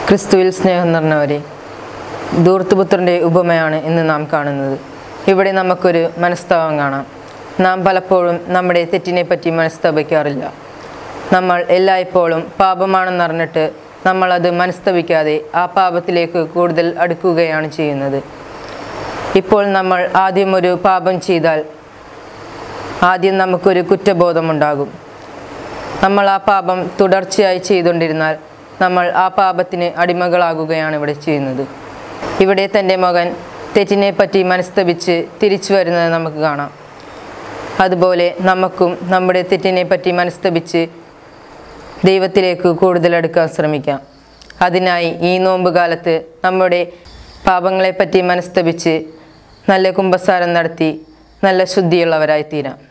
ക്രിസ്തുവിൽ സ്നേഹം നിറഞ്ഞവരെ ധൂർത്തുപുത്രൻ്റെ ഉപമയാണ് ഇന്ന് നാം കാണുന്നത് ഇവിടെ നമുക്കൊരു മനസ്താപം കാണാം നാം പലപ്പോഴും നമ്മുടെ തെറ്റിനെ പറ്റി മനസ്തപിക്കാറില്ല നമ്മൾ എല്ലായ്പ്പോഴും പാപമാണെന്നറിഞ്ഞിട്ട് നമ്മളത് മനസ്തപിക്കാതെ ആ പാപത്തിലേക്ക് കൂടുതൽ അടുക്കുകയാണ് ചെയ്യുന്നത് ഇപ്പോൾ നമ്മൾ ആദ്യം ഒരു പാപം ചെയ്താൽ ആദ്യം നമുക്കൊരു കുറ്റബോധമുണ്ടാകും നമ്മൾ ആ പാപം തുടർച്ചയായി ചെയ്തുകൊണ്ടിരുന്നാൽ നമ്മൾ ആ പാപത്തിന് അടിമകളാകുകയാണ് ഇവിടെ ചെയ്യുന്നത് ഇവിടെ തൻ്റെ മകൻ തെറ്റിനെ പറ്റി മനസ്തപിച്ച് തിരിച്ചു വരുന്നത് നമുക്ക് കാണാം അതുപോലെ നമുക്കും നമ്മുടെ തെറ്റിനെ പറ്റി മനസ്തപിച്ച് ദൈവത്തിലേക്ക് കൂടുതൽ അടുക്കാൻ ശ്രമിക്കാം അതിനായി ഈ നോമ്പ് കാലത്ത് നമ്മുടെ പാപങ്ങളെപ്പറ്റി മനസ്തപിച്ച് നല്ല കുമ്പസാരം നടത്തി നല്ല ശുദ്ധിയുള്ളവരായി തീരാം